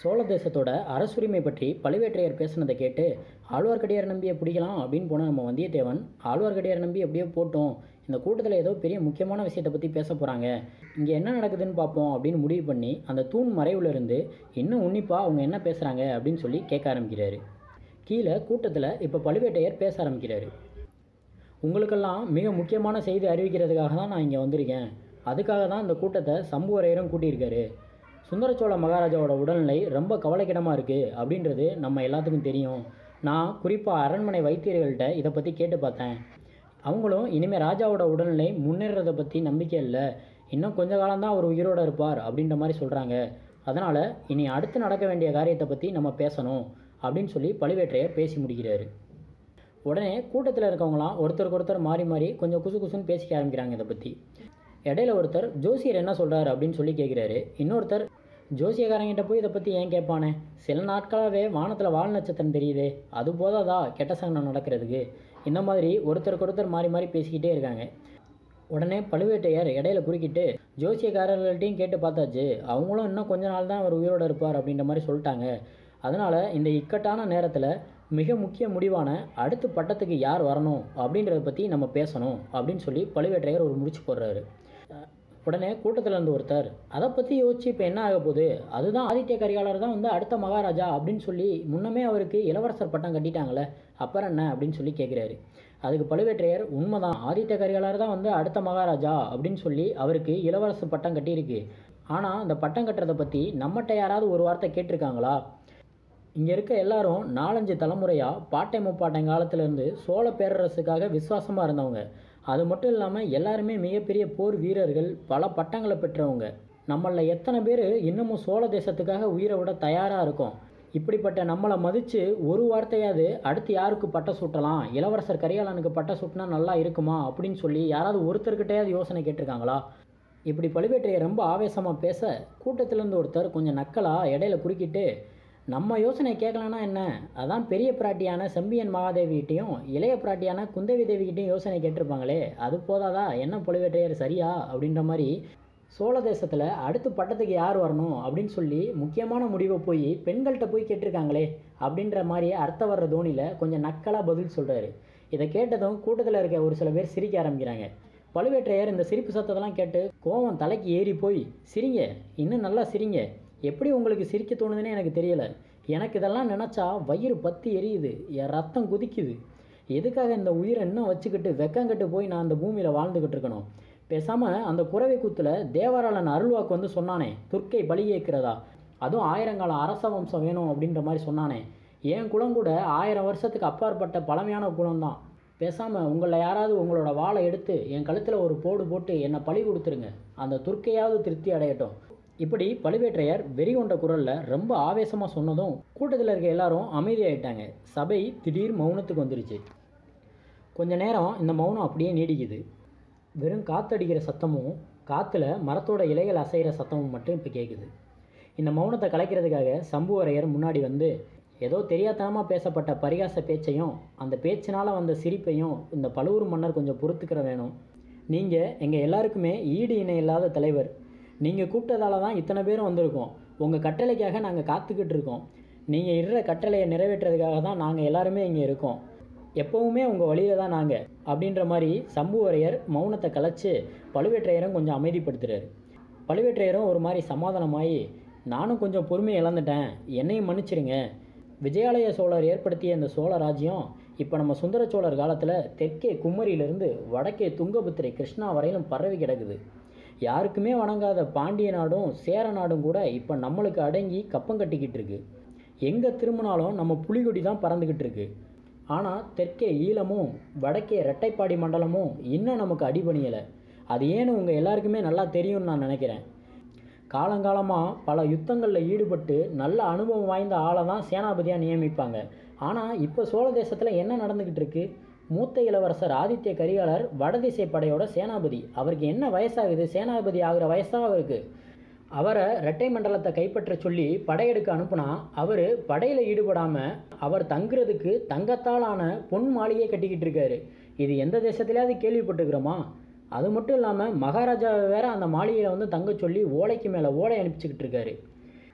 சோழ தேசத்தோட அரசுரிமை பற்றி பழுவேற்றையர் பேசுனதை கேட்டு ஆழ்வார்க்கடியார் நம்பியை பிடிக்கலாம் அப்படின்னு போன நம்ம வந்தியத்தேவன் ஆழ்வார்க்கடியார் நம்பி எப்படியோ போட்டோம் இந்த கூட்டத்தில் ஏதோ பெரிய முக்கியமான விஷயத்தை பற்றி பேச போகிறாங்க இங்கே என்ன நடக்குதுன்னு பார்ப்போம் அப்படின்னு முடிவு பண்ணி அந்த தூண் மறைவுல இருந்து இன்னும் உன்னிப்பாக அவங்க என்ன பேசுகிறாங்க அப்படின்னு சொல்லி கேட்க ஆரம்பிக்கிறாரு கீழே கூட்டத்தில் இப்போ பழுவேட்டையர் பேச ஆரம்பிக்கிறாரு உங்களுக்கெல்லாம் மிக முக்கியமான செய்தி அறிவிக்கிறதுக்காக தான் நான் இங்கே வந்திருக்கேன் அதுக்காக தான் இந்த கூட்டத்தை சம்புவரையரும் கூட்டியிருக்காரு சுந்தரச்சோழ மகாராஜாவோட உடல்நிலை ரொம்ப கவலைக்கிடமாக இருக்குது அப்படின்றது நம்ம எல்லாத்துக்கும் தெரியும் நான் குறிப்பாக அரண்மனை வைத்தியர்கள்ட்ட இதை பற்றி கேட்டு பார்த்தேன் அவங்களும் இனிமேல் ராஜாவோட உடல்நிலை முன்னேறதை பற்றி நம்பிக்கை இல்லை இன்னும் கொஞ்ச காலம்தான் அவர் உயிரோடு இருப்பார் அப்படின்ற மாதிரி சொல்கிறாங்க அதனால் இனி அடுத்து நடக்க வேண்டிய காரியத்தை பற்றி நம்ம பேசணும் அப்படின்னு சொல்லி பழுவேற்றையர் பேசி முடிக்கிறாரு உடனே கூட்டத்தில் இருக்கவங்களாம் ஒருத்தருக்கு ஒருத்தர் மாறி மாறி கொஞ்சம் குசு குசுன்னு பேசிக்க ஆரம்பிக்கிறாங்க இதை பற்றி இடையில ஒருத்தர் ஜோசியர் என்ன சொல்கிறாரு அப்படின்னு சொல்லி கேட்குறாரு இன்னொருத்தர் ஜோசியக்காரங்கிட்ட போய் இதை பற்றி ஏன் கேட்பானே சில நாட்களாகவே வானத்தில் வால் நட்சத்திரம் தெரியுதே அது போதாதா கெட்ட சகனம் நடக்கிறதுக்கு இந்த மாதிரி ஒருத்தருக்கு ஒருத்தர் மாறி மாறி பேசிக்கிட்டே இருக்காங்க உடனே பழுவேட்டையர் இடையில குறுக்கிட்டு ஜோசியக்காரர்கள்ட்டையும் கேட்டு பார்த்தாச்சு அவங்களும் இன்னும் கொஞ்ச நாள் தான் அவர் உயிரோடு இருப்பார் அப்படின்ற மாதிரி சொல்லிட்டாங்க அதனால் இந்த இக்கட்டான நேரத்தில் மிக முக்கிய முடிவான அடுத்த பட்டத்துக்கு யார் வரணும் அப்படின்றத பற்றி நம்ம பேசணும் அப்படின்னு சொல்லி பழுவேட்டையர் ஒரு முடிச்சு போடுறாரு அஹ் உடனே கூட்டத்தில் இருந்து ஒருத்தர் அதை பற்றி யோசிச்சு இப்போ என்ன ஆக போகுது அதுதான் ஆதித்ய கரிகாலர் தான் வந்து அடுத்த மகாராஜா அப்படின்னு சொல்லி முன்னமே அவருக்கு இளவரசர் பட்டம் கட்டிட்டாங்களே அப்புறம் என்ன அப்படின்னு சொல்லி கேட்குறாரு அதுக்கு பழுவேற்றையர் உண்மைதான் ஆதித்ய கரிகாலர் தான் வந்து அடுத்த மகாராஜா அப்படின்னு சொல்லி அவருக்கு இளவரசர் பட்டம் கட்டியிருக்கு ஆனால் அந்த பட்டம் கட்டுறதை பற்றி நம்மகிட்ட யாராவது ஒரு வார்த்தை கேட்டிருக்காங்களா இங்கே இருக்க எல்லாரும் நாலஞ்சு தலைமுறையாக பாட்டை முப்பாட்டன் காலத்திலேருந்து சோழ பேரரசுக்காக விசுவாசமாக இருந்தவங்க அது மட்டும் இல்லாமல் எல்லாருமே மிகப்பெரிய போர் வீரர்கள் பல பட்டங்களை பெற்றவங்க நம்மளில் எத்தனை பேர் இன்னமும் சோழ தேசத்துக்காக உயிரை விட தயாராக இருக்கோம் இப்படிப்பட்ட நம்மளை மதித்து ஒரு வார்த்தையாவது அடுத்து யாருக்கு பட்டம் சூட்டலாம் இளவரசர் கரிகாலனுக்கு பட்டம் சூட்டினா நல்லா இருக்குமா அப்படின்னு சொல்லி யாராவது ஒருத்தர்கிட்டயாவது யோசனை கேட்டிருக்காங்களா இப்படி பழுவேற்றையர் ரொம்ப ஆவேசமாக பேச கூட்டத்திலேருந்து ஒருத்தர் கொஞ்சம் நக்கலாக இடையில குறுக்கிட்டு நம்ம யோசனை கேட்கலன்னா என்ன அதான் பெரிய பிராட்டியான செம்பியன் மகாதேவிகிட்டையும் இளைய பிராட்டியான குந்தவி தேவிகிட்டையும் யோசனை கேட்டிருப்பாங்களே அது போதாதா என்ன பழுவேற்றையர் சரியா அப்படின்ற மாதிரி சோழ தேசத்தில் அடுத்து பட்டத்துக்கு யார் வரணும் அப்படின்னு சொல்லி முக்கியமான முடிவை போய் பெண்கள்கிட்ட போய் கேட்டிருக்காங்களே அப்படின்ற மாதிரி அர்த்தம் வர்ற தோனியில் கொஞ்சம் நக்கலாக பதில் சொல்கிறாரு இதை கேட்டதும் கூட்டத்தில் இருக்க ஒரு சில பேர் சிரிக்க ஆரம்பிக்கிறாங்க பழுவேற்றையர் இந்த சிரிப்பு சத்தத்தெல்லாம் கேட்டு கோவம் தலைக்கு ஏறி போய் சிரிங்க இன்னும் நல்லா சிரிங்க எப்படி உங்களுக்கு சிரிக்க தோணுதுன்னு எனக்கு தெரியல எனக்கு இதெல்லாம் நினச்சா வயிறு பத்தி எரியுது என் ரத்தம் குதிக்குது எதுக்காக இந்த உயிரை இன்னும் வச்சுக்கிட்டு வெக்கங்கட்டு போய் நான் அந்த பூமியில் வாழ்ந்துக்கிட்டு இருக்கணும் பேசாமல் அந்த குறவை கூத்தில் தேவராளன் அருள்வாக்கு வந்து சொன்னானே துர்க்கை பலி ஏற்கிறதா அதுவும் ஆயிரங்கால அரச வம்சம் வேணும் அப்படின்ற மாதிரி சொன்னானே என் குலம் கூட ஆயிரம் வருஷத்துக்கு அப்பாற்பட்ட பழமையான குலம் தான் பேசாமல் உங்களை யாராவது உங்களோட வாளை எடுத்து என் கழுத்தில் ஒரு போடு போட்டு என்னை பழி கொடுத்துருங்க அந்த துர்க்கையாவது திருப்தி அடையட்டும் இப்படி பழுவேற்றையர் வெறி கொண்ட குரலில் ரொம்ப ஆவேசமாக சொன்னதும் கூட்டத்தில் இருக்க எல்லாரும் அமைதியாயிட்டாங்க சபை திடீர் மௌனத்துக்கு வந்துருச்சு கொஞ்ச நேரம் இந்த மௌனம் அப்படியே நீடிக்குது வெறும் காத்தடிக்கிற சத்தமும் காற்றுல மரத்தோட இலைகள் அசைகிற சத்தமும் மட்டும் இப்போ கேட்குது இந்த மௌனத்தை கலைக்கிறதுக்காக சம்புவரையர் முன்னாடி வந்து ஏதோ தெரியாதனமாக பேசப்பட்ட பரிகாச பேச்சையும் அந்த பேச்சினால் வந்த சிரிப்பையும் இந்த பழுவூர் மன்னர் கொஞ்சம் பொறுத்துக்கிற வேணும் நீங்கள் எங்கள் எல்லாருக்குமே ஈடு இணை இல்லாத தலைவர் நீங்கள் கூப்பிட்டதால தான் இத்தனை பேரும் வந்திருக்கோம் உங்கள் கட்டளைக்காக நாங்கள் காத்துக்கிட்டு இருக்கோம் நீங்கள் இடுற கட்டளையை நிறைவேற்றுறதுக்காக தான் நாங்கள் எல்லாருமே இங்கே இருக்கோம் எப்போவுமே உங்கள் வழியில் தான் நாங்கள் அப்படின்ற மாதிரி சம்புவரையர் மௌனத்தை கலைச்சு பழுவேற்றையரும் கொஞ்சம் அமைதிப்படுத்துறாரு பழுவேற்றையரும் ஒரு மாதிரி சமாதானமாகி நானும் கொஞ்சம் பொறுமையை இழந்துட்டேன் என்னையும் மன்னிச்சிடுங்க விஜயாலய சோழர் ஏற்படுத்திய இந்த சோழ ராஜ்யம் இப்போ நம்ம சுந்தர சோழர் காலத்தில் தெற்கே கும்மரியிலிருந்து வடக்கே துங்கபுத்திரை கிருஷ்ணா வரையிலும் பரவி கிடக்குது யாருக்குமே வணங்காத பாண்டிய நாடும் சேர நாடும் கூட இப்போ நம்மளுக்கு அடங்கி கப்பம் கட்டிக்கிட்டு இருக்கு எங்கே திரும்பினாலும் நம்ம புலிகொடி தான் பறந்துக்கிட்டு இருக்கு ஆனால் தெற்கே ஈழமும் வடக்கே ரெட்டைப்பாடி மண்டலமும் இன்னும் நமக்கு அடிபணியலை அது ஏன்னு உங்கள் எல்லாருக்குமே நல்லா தெரியும்னு நான் நினைக்கிறேன் காலங்காலமாக பல யுத்தங்களில் ஈடுபட்டு நல்ல அனுபவம் வாய்ந்த ஆளை தான் சேனாபதியாக நியமிப்பாங்க ஆனால் இப்போ சோழ தேசத்தில் என்ன நடந்துக்கிட்டு இருக்கு மூத்த இளவரசர் ஆதித்ய கரிகாலர் வடதிசை படையோட சேனாபதி அவருக்கு என்ன வயசாகுது சேனாபதி ஆகிற வயசாக அவருக்கு அவரை இரட்டை மண்டலத்தை கைப்பற்ற சொல்லி படையெடுக்க அனுப்புனா அவர் படையில் ஈடுபடாமல் அவர் தங்குறதுக்கு தங்கத்தாலான பொன் மாளிகை கட்டிக்கிட்டு இருக்காரு இது எந்த தேசத்துலையாவது கேள்விப்பட்டுக்கிறோமா அது மட்டும் இல்லாமல் மகாராஜாவை வேற அந்த மாளிகையில் வந்து தங்க சொல்லி ஓலைக்கு மேலே ஓலை அனுப்பிச்சிக்கிட்டு இருக்காரு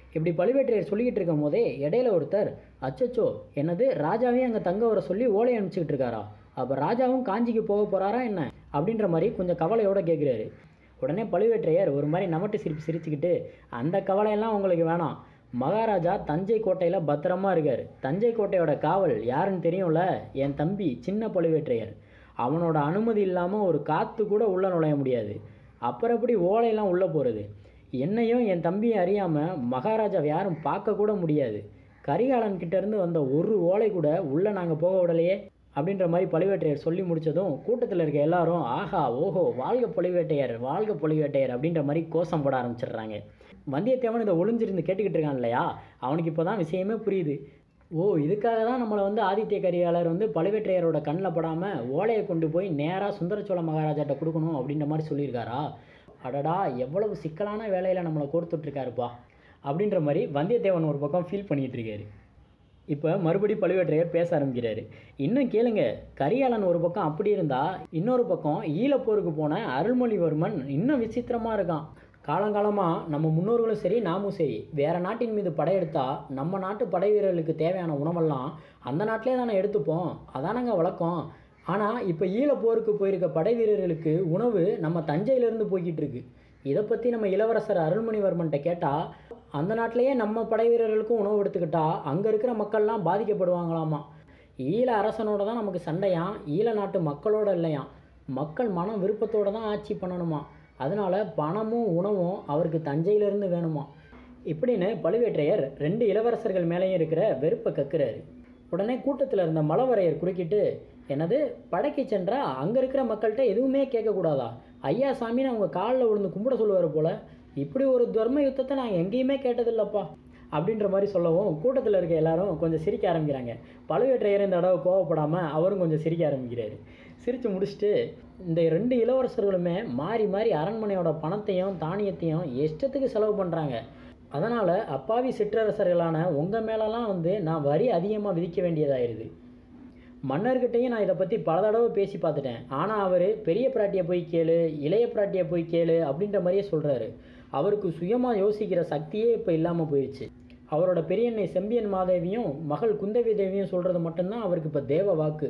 இப்படி பழுவேற்றையர் சொல்லிக்கிட்டு இருக்கும் போதே இடையில ஒருத்தர் அச்சச்சோ என்னது ராஜாவையும் அங்கே தங்க வர சொல்லி ஓலை அனுப்பிச்சிக்கிட்டு இருக்காரா அப்போ ராஜாவும் காஞ்சிக்கு போக போகிறாரா என்ன அப்படின்ற மாதிரி கொஞ்சம் கவலையோட கேட்குறாரு உடனே பழுவேற்றையர் ஒரு மாதிரி நமட்டு சிரிப்பு சிரிச்சுக்கிட்டு அந்த கவலையெல்லாம் உங்களுக்கு வேணாம் மகாராஜா தஞ்சை கோட்டையில் பத்திரமா இருக்கார் தஞ்சை கோட்டையோட காவல் யாருன்னு தெரியும்ல என் தம்பி சின்ன பழுவேற்றையர் அவனோட அனுமதி இல்லாமல் ஒரு காற்று கூட உள்ளே நுழைய முடியாது அப்புறம் எப்படி ஓலையெல்லாம் உள்ளே போகிறது என்னையும் என் தம்பியும் அறியாமல் மகாராஜா யாரும் பார்க்க கூட முடியாது கரிகாலன் கிட்ட இருந்து வந்த ஒரு ஓலை கூட உள்ளே நாங்கள் போக விடலையே அப்படின்ற மாதிரி பழுவேட்டையர் சொல்லி முடிச்சதும் கூட்டத்தில் இருக்க எல்லாரும் ஆஹா ஓஹோ வாழ்க பழுவேட்டையர் வாழ்க பழுவேட்டையர் அப்படின்ற மாதிரி கோஷம் போட ஆரம்பிச்சிடுறாங்க வந்தியத்தேவன் இதை ஒளிஞ்சிருந்து கேட்டுக்கிட்டு இருக்கான் இல்லையா அவனுக்கு இப்போ தான் விஷயமே புரியுது ஓ இதுக்காக தான் நம்மளை வந்து ஆதித்ய கரிகாலர் வந்து பழுவேற்றையரோட கண்ணில் படாமல் ஓலையை கொண்டு போய் நேராக சுந்தரச்சோழ மகாராஜாட்ட கொடுக்கணும் அப்படின்ற மாதிரி சொல்லியிருக்காரா அடடா எவ்வளவு சிக்கலான வேலையில் நம்மளை கோர்த்துட்ருக்காருப்பா அப்படின்ற மாதிரி வந்தியத்தேவன் ஒரு பக்கம் ஃபீல் பண்ணிகிட்டு இருக்காரு இப்போ மறுபடி பழுவேற்றையர் பேச ஆரம்பிக்கிறாரு இன்னும் கேளுங்க கரிகாலன் ஒரு பக்கம் அப்படி இருந்தா இன்னொரு பக்கம் ஈழப்போருக்கு போன அருள்மொழிவர்மன் இன்னும் விசித்திரமாக இருக்கான் காலங்காலமாக நம்ம முன்னோர்களும் சரி நாமும் சரி வேறு நாட்டின் மீது படையெடுத்தா நம்ம நாட்டு படை வீரர்களுக்கு தேவையான உணவெல்லாம் அந்த நாட்டிலே தானே எடுத்துப்போம் அதானங்க வழக்கம் ஆனால் இப்போ ஈழப்போருக்கு போயிருக்க படை வீரர்களுக்கு உணவு நம்ம தஞ்சையிலேருந்து போய்கிட்டு இருக்கு இதை பற்றி நம்ம இளவரசர் அருள்மொழிவர்மன்ட்ட கேட்டால் அந்த நாட்டிலேயே நம்ம படை வீரர்களுக்கும் உணவு எடுத்துக்கிட்டா அங்கே இருக்கிற மக்கள்லாம் பாதிக்கப்படுவாங்களாமா ஈழ அரசனோட தான் நமக்கு சண்டையாம் ஈழ நாட்டு மக்களோட இல்லையாம் மக்கள் மனம் விருப்பத்தோடு தான் ஆட்சி பண்ணணுமா அதனால பணமும் உணவும் அவருக்கு தஞ்சையிலிருந்து வேணுமா இப்படின்னு பழுவேற்றையர் ரெண்டு இளவரசர்கள் மேலேயும் இருக்கிற வெறுப்பை கக்குறாரு உடனே கூட்டத்தில் இருந்த மலவரையர் குறுக்கிட்டு என்னது படைக்கு சென்றா அங்கே இருக்கிற மக்கள்கிட்ட எதுவுமே கேட்கக்கூடாதா ஐயா சாமின்னு அவங்க காலில் விழுந்து கும்பிட சொல்லுவார் போல இப்படி ஒரு தர்ம யுத்தத்தை நான் எங்கேயுமே கேட்டதில்லப்பா அப்படின்ற மாதிரி சொல்லவும் கூட்டத்தில் இருக்க எல்லாரும் கொஞ்சம் சிரிக்க ஆரம்பிக்கிறாங்க பழுவேற்றையர் இந்த தடவை கோவப்படாமல் அவரும் கொஞ்சம் சிரிக்க ஆரம்பிக்கிறாரு சிரித்து முடிச்சுட்டு இந்த ரெண்டு இளவரசர்களுமே மாறி மாறி அரண்மனையோட பணத்தையும் தானியத்தையும் இஷ்டத்துக்கு செலவு பண்ணுறாங்க அதனால் அப்பாவி சிற்றரசர்களான உங்கள் மேலெல்லாம் வந்து நான் வரி அதிகமாக விதிக்க வேண்டியதாயிருது மன்னர்கிட்டையும் நான் இதை பற்றி பல தடவை பேசி பார்த்துட்டேன் ஆனால் அவர் பெரிய பிராட்டியை போய் கேளு இளைய பிராட்டியை போய் கேளு அப்படின்ற மாதிரியே சொல்கிறாரு அவருக்கு சுயமாக யோசிக்கிற சக்தியே இப்போ இல்லாமல் போயிடுச்சு அவரோட பெரியண்ணை செம்பியன் மாதேவியும் மகள் குந்தவி தேவியும் சொல்கிறது மட்டும்தான் அவருக்கு இப்போ தேவ வாக்கு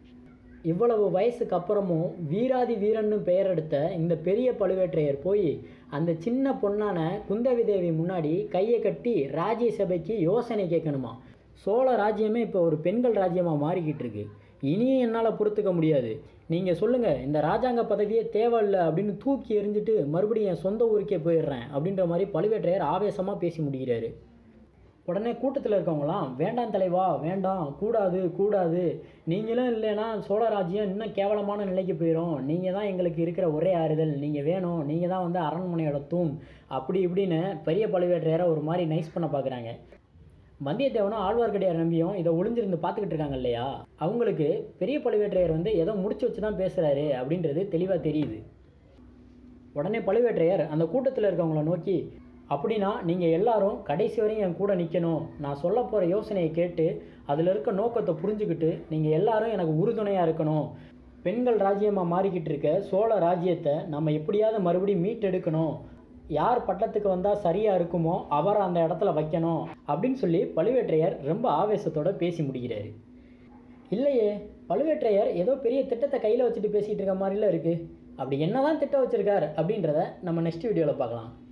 இவ்வளவு வயசுக்கு அப்புறமும் வீராதி வீரன்னு பெயர் எடுத்த இந்த பெரிய பழுவேற்றையர் போய் அந்த சின்ன பொண்ணான குந்தவி தேவி முன்னாடி கையை கட்டி ராஜ்யசபைக்கு யோசனை கேட்கணுமா சோழ ராஜ்யமே இப்போ ஒரு பெண்கள் ராஜ்யமாக மாறிக்கிட்டு இருக்கு இனியும் என்னால் பொறுத்துக்க முடியாது நீங்கள் சொல்லுங்கள் இந்த ராஜாங்க பதவியே தேவையில்லை அப்படின்னு தூக்கி எறிஞ்சிட்டு மறுபடியும் என் சொந்த ஊருக்கே போயிடுறேன் அப்படின்ற மாதிரி பழுவேற்றையர் ஆவேசமாக பேசி முடிகிறாரு உடனே கூட்டத்தில் இருக்கவங்களாம் வேண்டாம் தலைவா வேண்டாம் கூடாது கூடாது நீங்களும் இல்லைன்னா சோழராஜ்யம் இன்னும் கேவலமான நிலைக்கு போயிடும் நீங்கள் தான் எங்களுக்கு இருக்கிற ஒரே ஆறுதல் நீங்கள் வேணும் நீங்கள் தான் வந்து அரண்மனையோட தூண் அப்படி இப்படின்னு பெரிய பழுவேற்றையரை ஒரு மாதிரி நைஸ் பண்ண பார்க்குறாங்க வந்தியத்தேவனும் ஆழ்வார்க்கடியார் நம்பியும் இதை ஒளிஞ்சிருந்து பார்த்துக்கிட்டு இருக்காங்க இல்லையா அவங்களுக்கு பெரிய பழுவேற்றையர் வந்து ஏதோ முடிச்சு வச்சு தான் பேசுகிறாரு அப்படின்றது தெளிவாக தெரியுது உடனே பழுவேற்றையர் அந்த கூட்டத்தில் இருக்கவங்கள நோக்கி அப்படின்னா நீங்கள் எல்லாரும் கடைசி வரையும் என் கூட நிற்கணும் நான் சொல்ல போகிற யோசனையை கேட்டு அதில் இருக்க நோக்கத்தை புரிஞ்சுக்கிட்டு நீங்கள் எல்லாரும் எனக்கு உறுதுணையாக இருக்கணும் பெண்கள் ராஜ்யமாக மாறிக்கிட்டு இருக்க சோழ ராஜ்யத்தை நம்ம எப்படியாவது மறுபடியும் மீட்டெடுக்கணும் யார் பட்டத்துக்கு வந்தால் சரியாக இருக்குமோ அவரை அந்த இடத்துல வைக்கணும் அப்படின்னு சொல்லி பழுவேற்றையர் ரொம்ப ஆவேசத்தோட பேசி முடிகிறாரு இல்லையே பழுவேற்றையர் ஏதோ பெரிய திட்டத்தை கையில் வச்சுட்டு பேசிகிட்டு இருக்க மாதிரிலாம் இருக்குது அப்படி என்னதான் திட்டம் வச்சுருக்கார் அப்படின்றத நம்ம நெக்ஸ்ட் வீடியோவில் பார்க்கலாம்